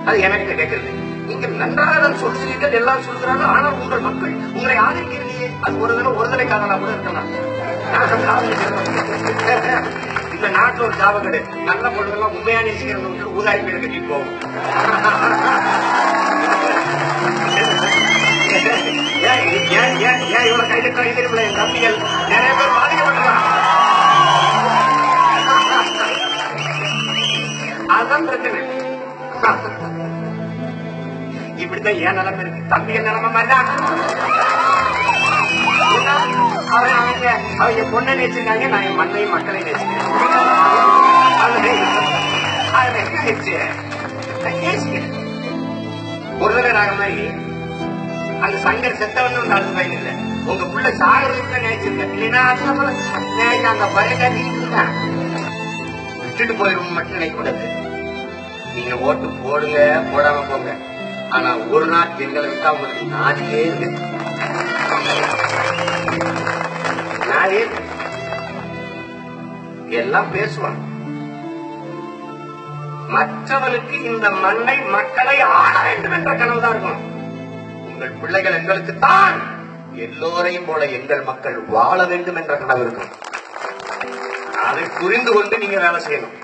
அது எனக்கு கேட்கறது நீங்க நன்றாக தான் சொல்கிறீர்கள் எல்லாம் சொல்கிறார்கள் ஆனால் உங்கள் மக்கள் உங்களை ஆதரிக்கவில்லையே அது ஒரு தடவை ஒரு தடவை காதலா கூட இருக்கலாம் நான் காதலிக்கிறேன். இந்த நாட்டுல ஒரு ஜாபகடு நல்ல பொண்ணுலாம் உண்மையா நேசிக்கிறவங்க விட்டு ஊதாரி பேர் கட்டிட்டு போகும் ஏன் ஏன் ஏன் ஏன் இவ்வளவு கைது கைதிருப்பில் என் தம்பிகள் நிறைய பேர் பாதிக்கப்பட்டுறாங்க அதுதான் பிரச்சனை இப்படித்தான் ஏன் நிலைமை இருக்கு தம்பிகள் நிலைமை மாதிரிதான் ஏன்னா, அவன் அவங்க அவங்க பொண்ணை நேசிருக்காங்க நான் என் மண்ணையும் மக்களை நேசிக்கிறேன் அது அது என்ன ஆயிடுச்சு? நான் நேசிக்கிறேன் ஒரு தடவை நாங்க மாதிரி அந்த சங்கர் செத்தவன்னு ஒன்று அடுத்த பையன் இல்லை உங்க புள்ள சாகிறதுக்கு நினைச்சிருக்க இல்லைன்னா அதுக்கப்புறம் நான் அந்த பையன் இருக்கேன் விட்டுட்டு போயிடும் மட்டும் நினைக்கூடாது நீங்க ஓட்டு போடுங்க போடாம போங்க ஆனா ஒரு நாள் எங்களை விட்டா உங்களுக்கு நாடியே இருக்கு நாடே இருக்கு. எல்லாம் பேசுவான் மற்றவனுக்கு இந்த மண்ணை மக்களை ஆள வேண்டும் என்ற கனவுதான் இருக்கும் உங்கள் பிள்ளைகள் எங்களுக்கு தான் எல்லோரையும் போல எங்கள் மக்கள் வாழ வேண்டும் என்ற கனவு இருக்கும் அதை புரிந்து கொண்டு நீங்க வேலை செய்யணும்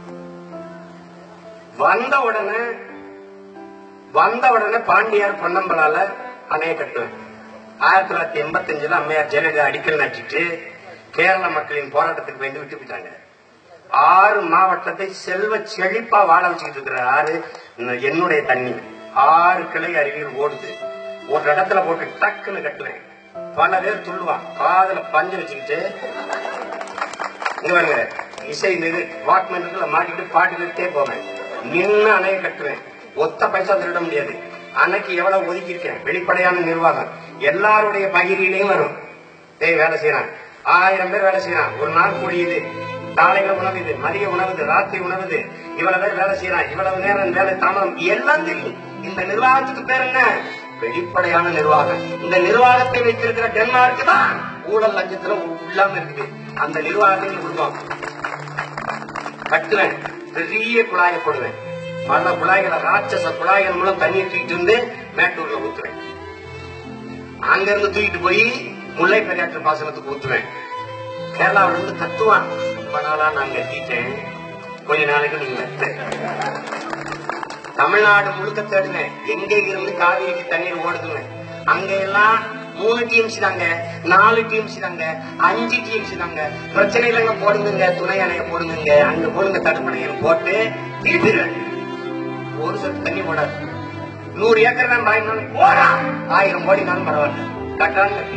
வந்த உடனே வந்த உடனே பாண்டியார் பொன்னம்பலால அணைய கட்டுவேன் ஆயிரத்தி தொள்ளாயிரத்தி எண்பத்தி அஞ்சுல அம்மையார் ஜெயலலிதா அடிக்கல் நட்டிட்டு கேரள மக்களின் போராட்டத்துக்கு வேண்டி விட்டு போயிட்டாங்க ஆறு மாவட்டத்தை செல்வ செழிப்பா வாழ வச்சுக்கிட்டு இருக்கிற ஆறு என்னுடைய தண்ணி ஆறு கிளை அருவியில் ஓடுது ஒரு இடத்துல போட்டு டக்குன்னு கட்டுவேன் பல பேர் துள்ளுவான் காதுல பஞ்சு வச்சுக்கிட்டு இங்க பாருங்க இசை மீது வாக்மேன்ல மாட்டிட்டு பாட்டு கேட்டே போவேன் நின்னு அணைய கட்டுவேன் ஒத்த பைசா திருட முடியாது அன்னைக்கு எவ்வளவு ஒதுக்கியிருக்கேன் வெளிப்படையான நிர்வாகம் எல்லாருடைய பகிரிலையும் வரும் டேய் வேலை செய்யறான் ஆயிரம் பேர் வேலை செய்யறான் ஒரு நாள் கூடியது காலையில உணவு இது மதிய உணவு இது ராத்திரி உணவு இது இவ்வளவு பேர் வேலை செய்யறான் இவ்வளவு நேரம் வேலை தாமதம் எல்லாம் தெரியும் இந்த நிர்வாகத்துக்கு பேர் என்ன வெளிப்படையான நிர்வாகம் இந்த நிர்வாகத்தை வைத்திருக்கிற டென்மார்க் தான் ஊழல் லஞ்சத்துல இல்லாம இருக்குது அந்த நிர்வாகத்தை கொடுப்போம் கட்டுவேன் பெரிய குழாயை போடுவேன் பல குழாய்களை ராட்சச குழாய்கள் மூலம் தண்ணீர் தூக்கிட்டு வந்து மேட்டூர்ல ஊத்துவேன் அங்க இருந்து தூக்கிட்டு போய் முல்லை பெரியாற்று பாசனத்துக்கு ஊத்துவேன் கேரளாவில இருந்து கத்துவான் ரொம்ப நாளா நான் கட்டிட்டேன் கொஞ்ச நாளைக்கு நீங்க மெத்து. தமிழ்நாடு முழுக்க தேடுவேன் எங்க இருந்து காவிரிக்கு தண்ணீர் ஓடுதுங்க அங்க எல்லாம் மூணு டிஎம்சி தாங்க நாலு டிஎம்சி தாங்க அஞ்சு டிஎம்சி தாங்க பிரச்சனை இல்லைங்க போடுங்க துணை அணைய போடுங்க அங்க போடுங்க தடுப்பணையம் போட்டு தீர்த்துறேன் ஒரு சொட்டு தண்ணி போடாது நூறு ஏக்கர் தான் பாயினாலும் போடா ஆயிரம் கோடினாலும் பரவாயில்ல கட்டான்னு கட்டு.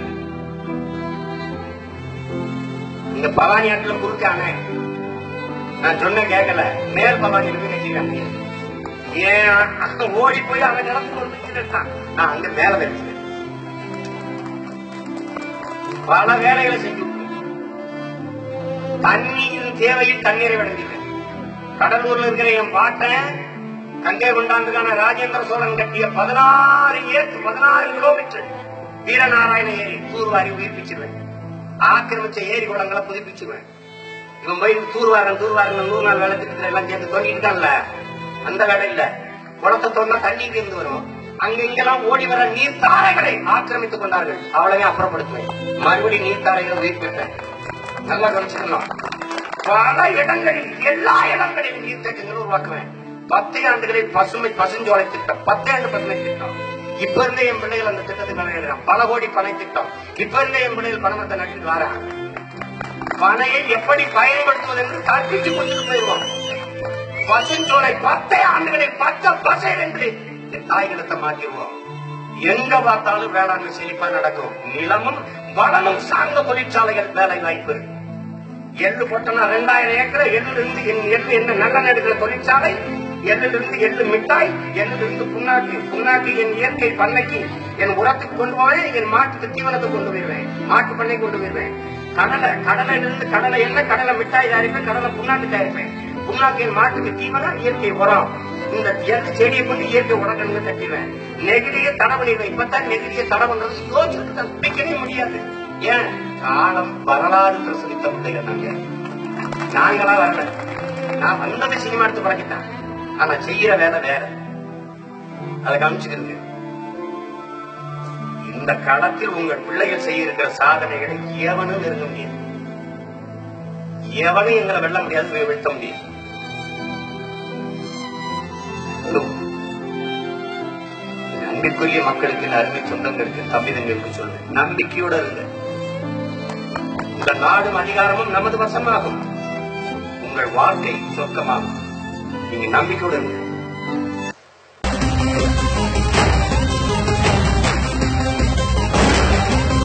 இங்க பவானி ஆட்டுல குறுக்க அணை நான் சொன்ன கேட்கல மேல் பவானி இருக்கு கட்டிருக்காங்க ஏன் ஓடி போய் அவன் நடந்து கொண்டு இருக்கான் நான் அங்க மேல வச்சேன் பல வேலைகளை செஞ்சு தண்ணியின் தேவையில் தண்ணீரை வழங்கிட்டேன் கடலூர்ல இருக்கிற என் பாட்டன் கங்கை கொண்டாந்துக்கான ராஜேந்திர சோழன் கட்டிய பதினாறு ஏத்து பதினாறு கிலோமீட்டர் வீரநாராயண ஏரி தூர்வாரி உயிர்ப்பிச்சிருவேன் ஆக்கிரமிச்ச ஏரி குளங்களை புதுப்பிச்சிருவேன் இவன் போய் தூர்வாரன் தூர்வாரன் நூறு நாள் வேலை திட்டத்துல எல்லாம் சேர்ந்து தோண்டிட்டான்ல அந்த வேலை இல்ல குளத்தை தோண்டா தண்ணி இருந்து வரும் அங்க இங்கெல்லாம் ஓடி வர நீர்த்தாரைகளை ஆக்கிரமித்துக் கொண்டார்கள் அவ்வளவே அப்புறப்படுத்துவேன் மறுபடியும் நீர்த்தாரைகளை உயிர்ப்பிப்பேன் நல்லா கவனிச்சுக்கணும் பல இடங்களில் எல்லா இடங்களிலும் நீர்த்தேக்கங்கள் உருவாக்குவேன் பத்து ஆண்டுகளில் பசுமை பசுஞ்சோலை திட்டம் பத்து ஆண்டு பசுமை திட்டம் இப்ப இருந்தே என் பிள்ளைகள் அந்த திட்டத்துக்கு நிறைவேறான் பல கோடி பனை திட்டம் இப்ப இருந்தே என் பிள்ளைகள் பணமத்தை நட்டு வரான் பனையை எப்படி பயன்படுத்துவது என்று கற்பித்து கொண்டு போயிடுவோம் பசுஞ்சோலை பத்தே ஆண்டுகளை பச்சை பசைகள் என்று என் தாய்களத்தை மாற்றிடுவோம் எங்க பார்த்தாலும் வேளாண்மை செழிப்பா நடக்கும் நிலமும் வளமும் சார்ந்த தொழிற்சாலைகள் வேலை வாய்ப்பு எள்ளு போட்டோம்னா ரெண்டாயிரம் ஏக்கர் எள்ளுல இருந்து என் எள்ளு என்ன நல்லெண்ணெய் எடுக்கிற தொழிற்சாலை எள்ளுல இருந்து எள்ளு மிட்டாய் எள்ளுல இருந்து புண்ணாக்கு புண்ணாக்கு என் இயற்கை பண்ணைக்கு என் உரத்துக்கு கொண்டு போவேன் என் மாட்டுக்கு தீவனத்தை கொண்டு போயிருவேன் மாட்டு பண்ணை கொண்டு போயிருவேன் கடலை கடலையில இருந்து கடலை எண்ணெய் கடலை மிட்டாய் தயாரிப்பேன் கடலை புண்ணாக்கு தயாரிப்பேன் புண்ணாக்கு என் மாட்டுக்கு தீவனம் இயற்கை உரம் இந்த எந்த செடியை கொண்டு இயற்கை உரங்கன்னு கட்டிடுவேன் நெகிழிய தடை பண்ணிடுவேன் இப்பதான் நெகிழிய தடை பண்றது யோசிச்சுட்டு தப்பிக்கவே முடியாது ஏன் காலம் வரலாறு பிரசரித்த பிள்ளைகள் நாங்க நாங்களா வரல நான் வந்தது சினிமா எடுத்து பழகிட்டேன் ஆனா செய்யற வேலை வேற அதை காமிச்சுக்கிறீங்க இந்த களத்தில் உங்கள் பிள்ளைகள் செய்யிருக்கிற சாதனைகளை எவனும் நெருங்க முடியாது எவனும் எங்களை வெல்ல முடியாது வீழ்த்த முடியாது அன்பிற்குரிய மக்களுக்கு இந்த அருமை சொந்தங்களுக்கு தம்பிதங்களுக்கு சொல்றேன் நம்பிக்கையோட இருங்க இந்த நாடும் அதிகாரமும் நமது வசமாகும் உங்கள் வாழ்க்கை சொர்க்கமாகும் நீங்க நம்பிக்கையோட இருங்க